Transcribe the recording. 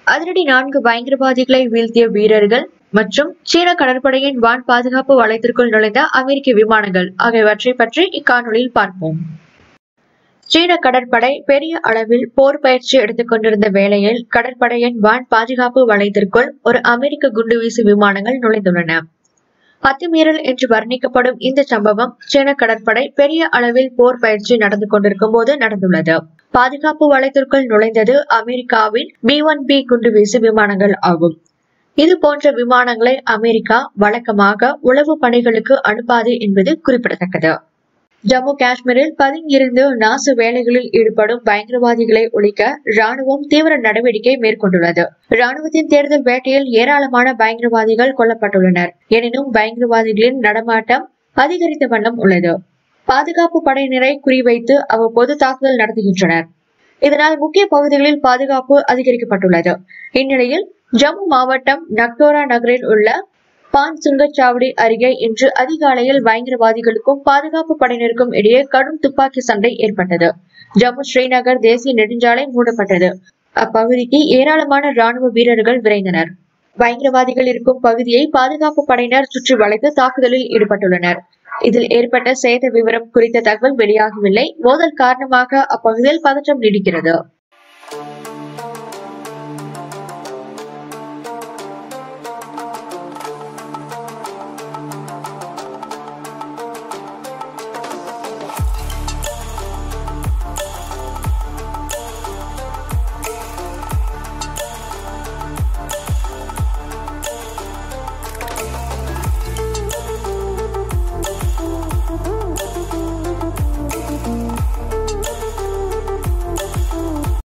அதிரடி நான்கு பயங்கரவாதிகளை வீழ்த்திய வீரர்கள் மற்றும் சீன கடற்படையின் வான் பாதுகாப்பு வளையத்திற்குள் நுழைந்த அமெரிக்க விமானங்கள் ஆகியவற்றை பற்றி இக்காணொலியில் பார்ப்போம் சீன கடற்படை பெரிய அளவில் போர் பயிற்சி எடுத்துக் கொண்டிருந்த வேளையில் கடற்படையின் வான் பாதுகாப்பு வளையத்திற்குள் ஒரு அமெரிக்க குண்டுவீசி விமானங்கள் நுழைந்துள்ளன அத்துமீறல் என்று வர்ணிக்கப்படும் இந்த சம்பவம் சீன கடற்படை பெரிய அளவில் போர் பயிற்சி நடந்து கொண்டிருக்கும் போது நடந்துள்ளது பாதுகாப்பு வளையத்திற்குள் நுழைந்தது அமெரிக்காவின் பி ஒன் பி குண்டுவீசி விமானங்கள் ஆகும் இது போன்ற விமானங்களை அமெரிக்கா வழக்கமாக உளவு பணிகளுக்கு அனுப்பாது என்பது குறிப்பிடத்தக்கது ஜம்மு காஷ்மீரில் பதுங்கியிருந்து நாச வேலைகளில் ஈடுபடும் பயங்கரவாதிகளை ஒழிக்க ராணுவம் தீவிர நடவடிக்கை மேற்கொண்டுள்ளது ராணுவத்தின் தேர்தல் வேட்டையில் ஏராளமான பயங்கரவாதிகள் கொல்லப்பட்டுள்ளனர் எனினும் பயங்கரவாதிகளின் நடமாட்டம் அதிகரித்த வண்ணம் உள்ளது பாதுகாப்பு படையினரை குறிவைத்து அவ்வப்போது தாக்குதல் நடத்துகின்றனர் இதனால் முக்கிய பகுதிகளில் பாதுகாப்பு அதிகரிக்கப்பட்டுள்ளது இந்நிலையில் ஜம்மு மாவட்டம் நக்டோரா நகரில் உள்ள பான் சுங்கச்சாவடி அருகே இன்று அதிகாலையில் பயங்கரவாதிகளுக்கும் பாதுகாப்பு படையினருக்கும் இடையே கடும் துப்பாக்கி சண்டை ஏற்பட்டது ஜம்மு ஸ்ரீநகர் தேசிய நெடுஞ்சாலை மூடப்பட்டது அப்பகுதிக்கு ஏராளமான ராணுவ வீரர்கள் விரைந்தனர் பயங்கரவாதிகள் இருக்கும் பகுதியை பாதுகாப்பு படையினர் சுற்றி வளைத்து தாக்குதலில் ஈடுபட்டுள்ளனர் இதில் ஏற்பட்ட சேத விவரம் குறித்த தகவல் வெளியாகவில்லை மோதல் காரணமாக அப்பகுதியில் பதற்றம் நீடிக்கிறது